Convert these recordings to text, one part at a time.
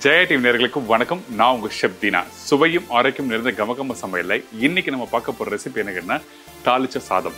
Jaya TV நேர்களுக்கு வணக்கம் நான் உங்க ஷெப் தீனா சுவையும் ஆரோக்கியம் நிறைந்த கமகம சமையல்ல இன்னைக்கு நம்ம பார்க்க போற ரெசிபி என்னங்கன்னா தாளிச்ச சாதம்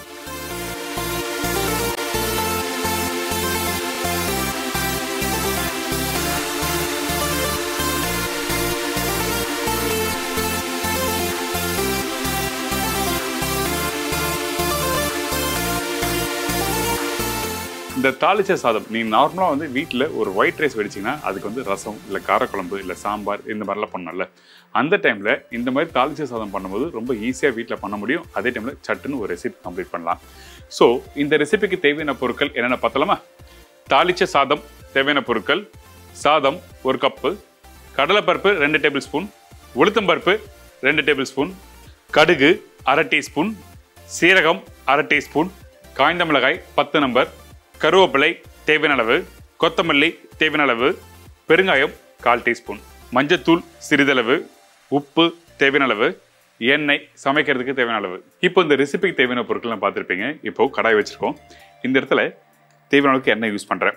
இந்த தாளிச்ச சாதம் நீ நார்மலாக வந்து வீட்டில் ஒரு ஒயிட் ரைஸ் வெடிச்சிங்கன்னா அதுக்கு வந்து ரசம் இல்லை காரக்குழம்பு இல்லை சாம்பார் இந்த மாதிரிலாம் பண்ணல அந்த டைமில் இந்த மாதிரி தாளிச்ச சாதம் பண்ணும்போது ரொம்ப ஈஸியாக வீட்டில் பண்ண முடியும் அதே டைமில் சட்டுன்னு ஒரு ரெசிபி கம்ப்ளீட் பண்ணலாம் ஸோ இந்த ரெசிபிக்கு தேவையான பொருட்கள் என்னென்ன பார்த்தலாமா தாளிச்ச சாதம் தேவையான பொருட்கள் சாதம் ஒரு கப்பு கடலைப்பருப்பு ரெண்டு டேபிள் ஸ்பூன் உளுத்தம்பருப்பு ரெண்டு டேபிள் ஸ்பூன் கடுகு அரை டீஸ்பூன் சீரகம் அரை டீஸ்பூன் காய்ந்த மிளகாய் பத்து நம்பர் கருவேப்பிலை தேவையான அளவு கொத்தமல்லி தேவையான அளவு பெருங்காயம் கால் டீஸ்பூன் மஞ்சத்தூள் சிறிதளவு உப்பு தேவையான அளவு எண்ணெய் சமைக்கிறதுக்கு தேவையான அளவு இப்போ இந்த ரெசிபிக்கு தேவையான பொருட்கள்லாம் பார்த்துருப்பீங்க இப்போ கடாய் வச்சுருக்கோம் இந்த இடத்துல தேவையான அளவுக்கு எண்ணெய் யூஸ் பண்ணுறேன்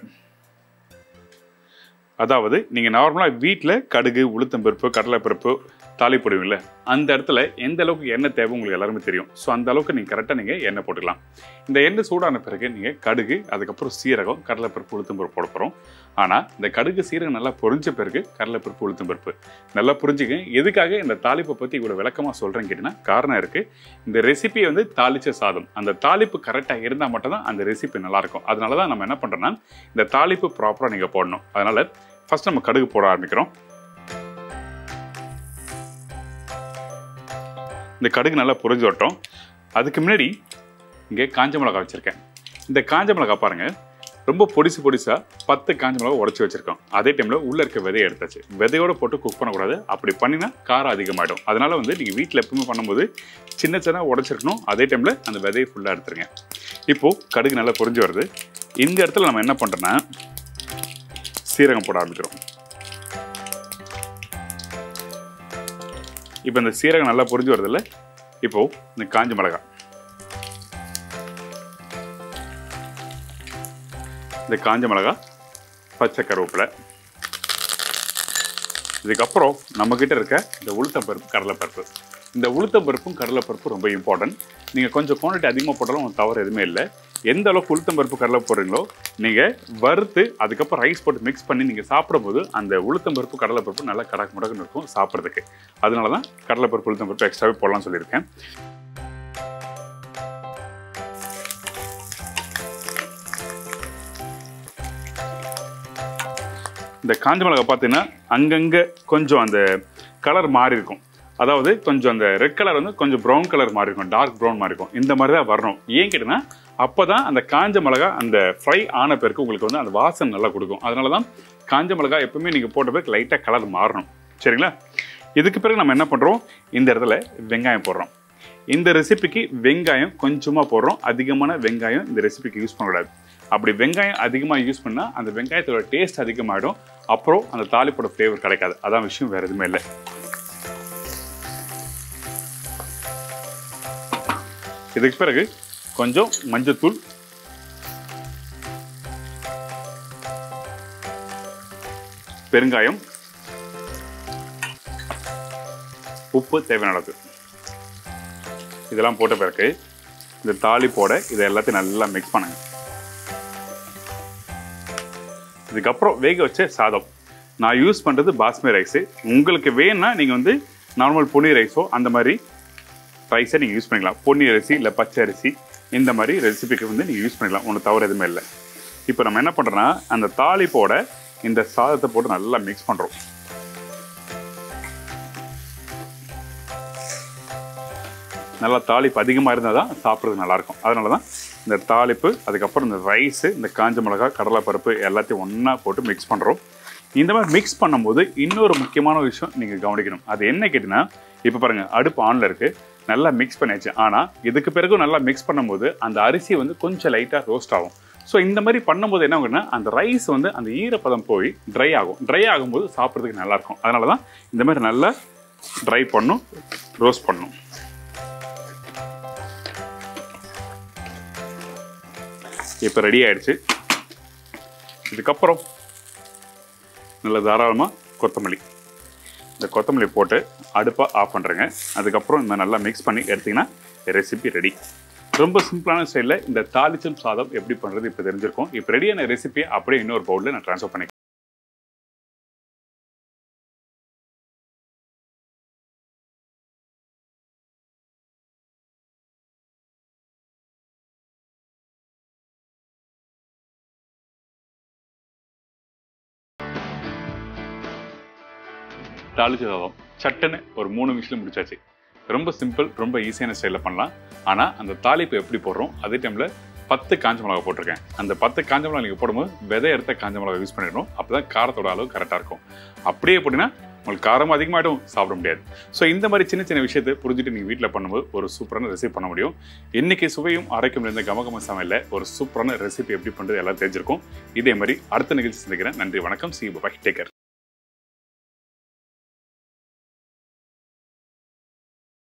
அதாவது நீங்கள் நார்மலாக வீட்டில் கடுகு உளுத்தம்பருப்பு கடலைப்பருப்பு தாலி போடுவீங்கல்ல அந்த இடத்துல எந்த அளவுக்கு எண்ணெய் தேவை உங்களுக்கு எல்லாருமே தெரியும் ஸோ அந்த அளவுக்கு நீங்கள் கரெக்டாக நீங்கள் எண்ணெய் போட்டுக்கலாம் இந்த எண்ணெய் சூடான பிறகு நீங்கள் கடுகு அதுக்கப்புறம் சீரகம் கடலைப்பருப்பு உளுத்தம்பருப்பு போட போகிறோம் ஆனால் இந்த கடுகு சீரகம் நல்லா பொரிஞ்ச பிறகு கடலைப்பருப்பு உளுத்தம்பருப்பு நல்லா புரிஞ்சுக்க எதுக்காக இந்த தாளிப்பை பற்றி இவ்வளோ விளக்கமாக சொல்கிறேன்னு கேட்டிங்கன்னா காரணம் இருக்குது இந்த ரெசிபி வந்து தாளிச்ச சாதம் அந்த தாளிப்பு கரெக்டாக இருந்தால் மட்டும்தான் அந்த ரெசிபி நல்லாயிருக்கும் அதனால தான் நம்ம என்ன பண்ணுறோன்னா இந்த தாளிப்பு ப்ராப்பராக நீங்கள் போடணும் அதனால் ஃபர்ஸ்ட் நம்ம கடுகு போட ஆரம்பிக்கிறோம் இந்த கடுகு நல்லா புரிஞ்சு வரட்டும் அதுக்கு முன்னாடி இங்கே காஞ்ச மிளகா வச்சுருக்கேன் இந்த காஞ்ச மிளகா பாருங்கள் ரொம்ப பொடிசு பொடிசாக பத்து காஞ்ச மிளகா உடச்சி வச்சுருக்கோம் அதே டைமில் உள்ளே இருக்க விதையை எடுத்தாச்சு விதையோட போட்டு குக் பண்ணக்கூடாது அப்படி பண்ணினா காரம் அதிகமாகிடும் அதனால் வந்து நீங்கள் வீட்டில் எப்பவுமே பண்ணும்போது சின்ன சின்ன உடச்சிருக்கணும் அதே டைமில் அந்த விதையை ஃபுல்லாக எடுத்துருங்க இப்போது கடுகு நல்லா புரிஞ்சு வருது இந்த இடத்துல நம்ம என்ன பண்ணுறோன்னா சீரகம் போட ஆரம்பிக்கிறோம் இப்போ இந்த சீரகம் நல்லா புரிஞ்சு வருதுல்ல இப்போ இந்த காஞ்ச மிளகாய் இந்த காஞ்ச மிளகாய் பச்சை கருவேப்பிலை இதுக்கப்புறம் நம்மக்கிட்ட இருக்க இந்த உளுத்தம்பருப்பு கடலைப்பருப்பு இந்த உளுத்தம்பருப்பும் கடலைப்பருப்பும் ரொம்ப இம்பார்ட்டன்ட் நீங்கள் கொஞ்சம் குவான்டிட்டி அதிகமாக போட்டாலும் தவறு எதுவுமே இல்லை எந்த அளவுக்கு உளுத்தம்பருப்பு கடலை போடுறீங்களோ நீங்கள் வறுத்து அதுக்கப்புறம் ரைஸ் போட்டு மிக்ஸ் பண்ணி நீங்கள் சாப்பிடும்போது அந்த உளுத்தம்பருப்பு கடலைப்பருப்பு நல்லா கடக்கு முடக்குன்னு இருக்கும் சாப்பிட்றதுக்கு அதனால தான் கடலைப்பருப்பு உளுத்தம்பருப்பு எக்ஸ்ட்ராவே போடலாம்னு சொல்லியிருக்கேன் இந்த காஞ்ச மிளகா பார்த்தீங்கன்னா அங்கங்கே கொஞ்சம் அந்த கலர் மாறி இருக்கும் அதாவது கொஞ்சம் அந்த ரெட் கலர் வந்து கொஞ்சம் ப்ரௌன் கலர் மாதிரி இருக்கும் டார்க் ப்ரௌன் மாதிரி இருக்கும் இந்த மாதிரி தான் வரணும் ஏன் கேட்டிங்கன்னா அப்போ தான் அந்த காஞ்ச மிளகா அந்த ஃப்ரை ஆன பிறகு உங்களுக்கு வந்து அந்த வாசனை நல்லா கொடுக்கும் அதனால தான் காஞ்ச மிளகா எப்பவுமே நீங்கள் போட்ட பிறகு லைட்டாக கலர் மாறணும் சரிங்களா இதுக்கு பிறகு நம்ம என்ன பண்ணுறோம் இந்த இடத்துல வெங்காயம் போடுறோம் இந்த ரெசிபிக்கு வெங்காயம் கொஞ்சமாக போடுறோம் அதிகமான வெங்காயம் இந்த ரெசிபிக்கு யூஸ் பண்ணக்கூடாது அப்படி வெங்காயம் அதிகமாக யூஸ் பண்ணால் அந்த வெங்காயத்தோட டேஸ்ட் அதிகமாகிடும் அப்புறம் அந்த தாலிப்போட ஃப்ளேவர் கிடைக்காது அதான் விஷயம் வேறு எதுவுமே இல்லை இதுக்கு பிறகு கொஞ்சம் மஞ்சத்தூள் பெருங்காயம் உப்பு தேவையான அளவு இதெல்லாம் போட்ட பிறகு இந்த தாலி போட இதை எல்லாத்தையும் நல்லா மிக்ஸ் பண்ணுங்க இதுக்கப்புறம் வேக வச்ச சாதம் நான் யூஸ் பண்ணுறது பாஸ்மதி ரைஸு உங்களுக்கு வேணும்னா நீங்கள் வந்து நார்மல் பொன்னி ரைஸோ அந்த மாதிரி ரைஸை நீங்கள் யூஸ் பண்ணிக்கலாம் பொன்னி அரிசி இல்லை பச்சை அரிசி இந்த மாதிரி ரெசிபிக்கு வந்து நீங்கள் யூஸ் பண்ணிக்கலாம் ஒன்றும் தவறு எதுவுமே இல்லை இப்போ நம்ம என்ன பண்ணுறோன்னா அந்த தாளிப்போட இந்த சாதத்தை போட்டு நல்லா மிக்ஸ் பண்ணுறோம் நல்லா தாளிப்பு அதிகமாக இருந்தால் தான் சாப்பிட்றது நல்லாயிருக்கும் அதனால தான் இந்த தாளிப்பு அதுக்கப்புறம் இந்த ரைஸு இந்த காஞ்ச மிளகா கடலைப்பருப்பு எல்லாத்தையும் ஒன்றா போட்டு மிக்ஸ் பண்ணுறோம் இந்த மாதிரி மிக்ஸ் பண்ணும்போது இன்னொரு முக்கியமான விஷயம் நீங்கள் கவனிக்கணும் அது என்ன கேட்டிங்கன்னா இப்போ பாருங்கள் அடுப்பு ஆனில் இருக்குது நல்லா மிக்ஸ் பண்ணியாச்சு ஆனால் இதுக்கு பிறகு நல்லா மிக்ஸ் பண்ணும்போது அந்த அரிசி வந்து கொஞ்சம் லைட்டாக ரோஸ்ட் ஆகும் ஸோ இந்த மாதிரி பண்ணும்போது என்ன ஆகும்னா அந்த ரைஸ் வந்து அந்த ஈரப்பதம் போய் ட்ரை ஆகும் ட்ரை ஆகும்போது சாப்பிட்றதுக்கு நல்லாயிருக்கும் அதனால தான் இந்த மாதிரி நல்லா ட்ரை பண்ணும் ரோஸ்ட் பண்ணும் இப்போ ரெடி ஆயிடுச்சு இதுக்கப்புறம் நல்ல தாராளமாக கொத்தமல்லி இந்த கொத்தமல்லி போட்டு அடுப்பை ஆஃப் பண்ணுறேங்க அதுக்கப்புறம் இந்த நல்லா மிக்ஸ் பண்ணி எடுத்திங்கன்னா ரெசிபி ரெடி ரொம்ப சிம்பிளான ஸ்டைலில் இந்த தாளிச்சம் சாதம் எப்படி பண்ணுறது இப்போ தெரிஞ்சிருக்கும் இப்போ ரெடியான ரெசிபியை அப்படியே இன்னொரு பவுலில் நான் ட்ரான்ஸ்ஃபர் பண்ணி தாளிச்ச சாதம் சட்டுன்னு ஒரு மூணு நிமிஷத்துல முடிச்சாச்சு ரொம்ப சிம்பிள் ரொம்ப ஈஸியான ஸ்டைலில் பண்ணலாம் ஆனால் அந்த தாளிப்பு எப்படி போடுறோம் அதே டைமில் பத்து காஞ்ச மிளகா போட்டிருக்கேன் அந்த பத்து காஞ்ச மிளகா நீங்கள் போடும்போது விதை எடுத்த காஞ்ச மிளகா யூஸ் பண்ணிடணும் அப்போ தான் காரத்தோட அளவு கரெக்டாக இருக்கும் அப்படியே போட்டிங்கன்னா உங்களுக்கு காரம் அதிகமாகிடும் சாப்பிட முடியாது ஸோ இந்த மாதிரி சின்ன சின்ன விஷயத்தை புரிஞ்சுட்டு நீங்கள் வீட்டில் பண்ணும்போது ஒரு சூப்பரான ரெசிபி பண்ண முடியும் இன்னைக்கு சுவையும் அரைக்கும் இருந்த கமகம சமையலில் ஒரு சூப்பரான ரெசிபி எப்படி பண்ணுறது எல்லாம் தெரிஞ்சிருக்கும் இதே மாதிரி அடுத்த நிகழ்ச்சி சந்திக்கிறேன் நன்றி வணக்கம் சி பாய் டேக்கர்